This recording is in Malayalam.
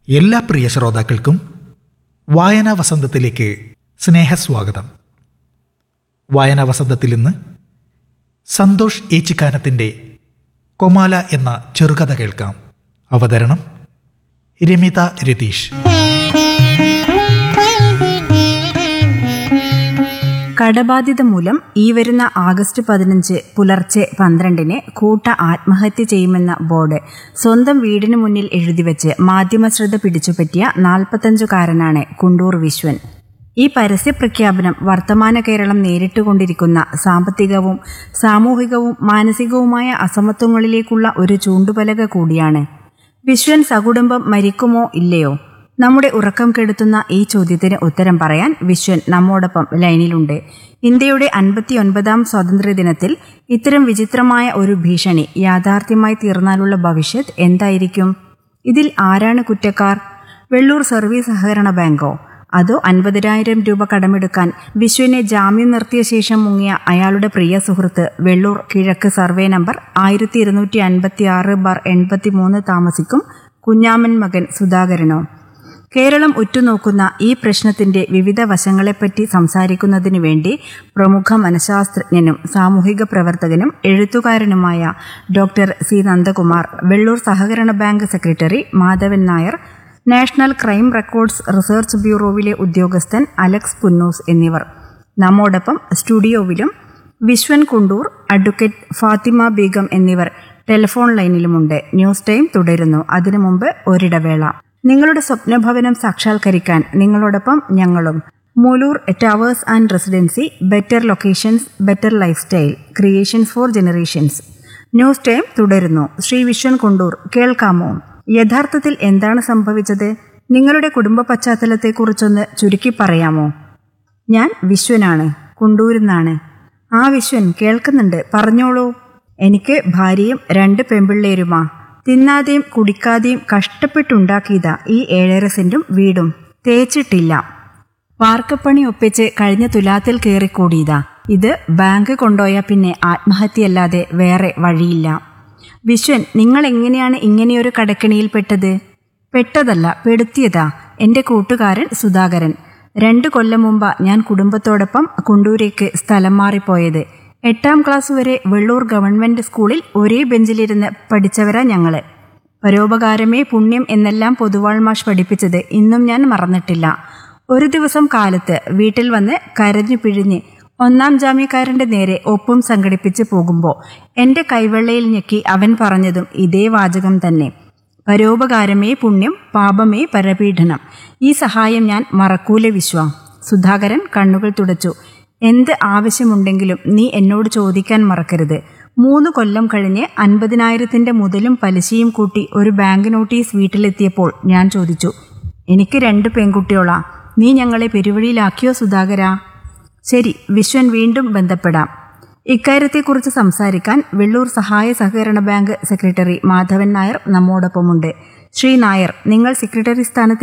എല്ലാ പ്രിയ ശ്രോതാക്കൾക്കും വായനാ വസന്തത്തിലേക്ക് സ്നേഹസ്വാഗതം വായനാ വസന്തത്തിൽ ഇന്ന് സന്തോഷ് ഏച്ചിക്കാനത്തിൻ്റെ കൊമാല എന്ന ചെറുകഥ കേൾക്കാം അവതരണം രമിത രതീഷ് കടബാധ്യത മൂലം ഈ വരുന്ന ആഗസ്റ്റ് പതിനഞ്ച് പുലർച്ചെ പന്ത്രണ്ടിന് കൂട്ട ആത്മഹത്യ ചെയ്യുമെന്ന ബോർഡ് സ്വന്തം വീടിന് മുന്നിൽ എഴുതിവെച്ച് മാധ്യമശ്രദ്ധ പിടിച്ചുപറ്റിയ നാൽപ്പത്തഞ്ചുകാരനാണ് കുണ്ടൂർ വിശ്വൻ ഈ പരസ്യപ്രഖ്യാപനം വർത്തമാന കേരളം നേരിട്ടുകൊണ്ടിരിക്കുന്ന സാമ്പത്തികവും സാമൂഹികവും മാനസികവുമായ അസമത്വങ്ങളിലേക്കുള്ള ഒരു ചൂണ്ടുപലക കൂടിയാണ് വിശ്വൻ സകുടുംബം മരിക്കുമോ ഇല്ലയോ നമ്മുടെ ഉറക്കം കെടുത്തുന്ന ഈ ചോദ്യത്തിന് ഉത്തരം പറയാൻ വിശ്വൻ നമ്മോടൊപ്പം ലൈനിലുണ്ട് ഇന്ത്യയുടെ അൻപത്തിയൊൻപതാം സ്വാതന്ത്ര്യദിനത്തിൽ ഇത്തരം വിചിത്രമായ ഒരു ഭീഷണി യാഥാർത്ഥ്യമായി തീർന്നാലുള്ള ഭവിഷ്യത് എന്തായിരിക്കും ഇതിൽ ആരാണ് കുറ്റക്കാർ വെള്ളൂർ സർവീസ് സഹകരണ ബാങ്കോ അതോ അൻപതിനായിരം രൂപ കടമെടുക്കാൻ വിശ്വനെ ജാമ്യം നിർത്തിയ ശേഷം മുങ്ങിയ അയാളുടെ പ്രിയ സുഹൃത്ത് വെള്ളൂർ കിഴക്ക് സർവേ നമ്പർ ആയിരത്തി ഇരുന്നൂറ്റി അൻപത്തി ആറ് ബാർ എൺപത്തി മൂന്ന് താമസിക്കും കുഞ്ഞാമൻ മകൻ സുധാകരനോ കേരളം ഉറ്റുനോക്കുന്ന ഈ പ്രശ്നത്തിന്റെ വിവിധ വശങ്ങളെപ്പറ്റി സംസാരിക്കുന്നതിനു വേണ്ടി പ്രമുഖ മനഃശാസ്ത്രജ്ഞനും സാമൂഹിക പ്രവർത്തകനും എഴുത്തുകാരനുമായ ഡോക്ടർ സി നന്ദകുമാർ വെള്ളൂർ സഹകരണ bank secretary Madhavan Nair national crime records research ബ്യൂറോവിലെ ഉദ്യോഗസ്ഥൻ അലക്സ് പുന്നൂസ് എന്നിവർ നമ്മോടൊപ്പം സ്റ്റുഡിയോവിലും വിശ്വൻ കുണ്ടൂർ അഡ്വക്കേറ്റ് ഫാത്തിമ ബീഗം എന്നിവർ ടെലിഫോൺ ലൈനിലുമുണ്ട് ന്യൂസ് ടൈം തുടരുന്നു അതിനു മുമ്പ് ഒരിടവേള നിങ്ങളുടെ സ്വപ്നഭവനം സാക്ഷാത്കരിക്കാൻ നിങ്ങളോടൊപ്പം ഞങ്ങളും Moolur towers and residency better locations better lifestyle creations for generations news time തുടരുന്നു ശ്രീ വിശ്വൻ കുണ്ടൂർ കേൾക്കാമോ യഥാർത്ഥത്തിൽ എന്താണ് സംഭവിച്ചത് നിങ്ങളുടെ കുടുംബ പശ്ചാത്തലത്തെക്കുറിച്ചൊന്ന് ചുരുക്കി പറയാമോ ഞാൻ വിശ്വനാണ് കുണ്ടൂരിന്നാണ് ആ വിശ്വൻ കേൾക്കുന്നുണ്ട് പറഞ്ഞോളൂ എനിക്ക് ഭാര്യയും രണ്ട് പെമ്പിള്ളേരുമാ തിന്നാതെയും കുടിക്കാതെയും കഷ്ടപ്പെട്ടുണ്ടാക്കിയതാ ഈ ഏഴര സെന്റും വീടും തേച്ചിട്ടില്ല വാർക്കപ്പണി ഒപ്പിച്ച് കഴിഞ്ഞ തുലാത്തിൽ കയറിക്കൂടിയതാ ഇത് ബാങ്ക് കൊണ്ടുപോയാൽ പിന്നെ ആത്മഹത്യയല്ലാതെ വേറെ വഴിയില്ല വിശ്വൻ നിങ്ങൾ എങ്ങനെയാണ് ഇങ്ങനെയൊരു കടക്കിണിയിൽ പെട്ടത് പെട്ടതല്ല പെടുത്തിയതാ എന്റെ കൂട്ടുകാരൻ സുധാകരൻ രണ്ടു കൊല്ലം മുമ്പ് ഞാൻ കുടുംബത്തോടൊപ്പം കുണ്ടൂരേക്ക് സ്ഥലം മാറിപ്പോയത് എട്ടാം ക്ലാസ് വരെ വെള്ളൂർ ഗവൺമെന്റ് സ്കൂളിൽ ഒരേ ബെഞ്ചിലിരുന്ന് പഠിച്ചവരാ ഞങ്ങള് പരോപകാരമേ പുണ്യം എന്നെല്ലാം പൊതുവാൾ മാഷ് പഠിപ്പിച്ചത് ഇന്നും ഞാൻ മറന്നിട്ടില്ല ഒരു ദിവസം കാലത്ത് വീട്ടിൽ വന്ന് കരഞ്ഞു പിഴിഞ്ഞ് ഒന്നാം ജാമ്യക്കാരന്റെ നേരെ ഒപ്പം സംഘടിപ്പിച്ച് പോകുമ്പോൾ എന്റെ കൈവെള്ളയിൽ ഞെക്കി അവൻ പറഞ്ഞതും ഇതേ വാചകം തന്നെ പരോപകാരമേ പുണ്യം പാപമേ പരപീഡനം ഈ സഹായം ഞാൻ മറക്കൂല വിശ്വ സുധാകരൻ കണ്ണുകൾ തുടച്ചു എന്ത് ആവശ്യമുണ്ടെങ്കിലും നീ എന്നോട് ചോദിക്കാൻ മറക്കരുത് മൂന്ന് കൊല്ലം കഴിഞ്ഞ് അൻപതിനായിരത്തിന്റെ മുതലും പലിശയും കൂട്ടി ഒരു ബാങ്ക് നോട്ടീസ് വീട്ടിലെത്തിയപ്പോൾ ഞാൻ ചോദിച്ചു എനിക്ക് രണ്ട് പെൺകുട്ടിയോളാ നീ ഞങ്ങളെ പെരുവഴിയിലാക്കിയോ സുധാകര ശരി വിശ്വൻ വീണ്ടും ബന്ധപ്പെടാം ഇക്കാര്യത്തെക്കുറിച്ച് സംസാരിക്കാൻ വെള്ളൂർ സഹായ സഹകരണ ബാങ്ക് സെക്രട്ടറി മാധവൻ നായർ നമ്മോടൊപ്പമുണ്ട് ശ്രീ നായർ നിങ്ങൾ സെക്രട്ടറി സ്ഥാനത്ത്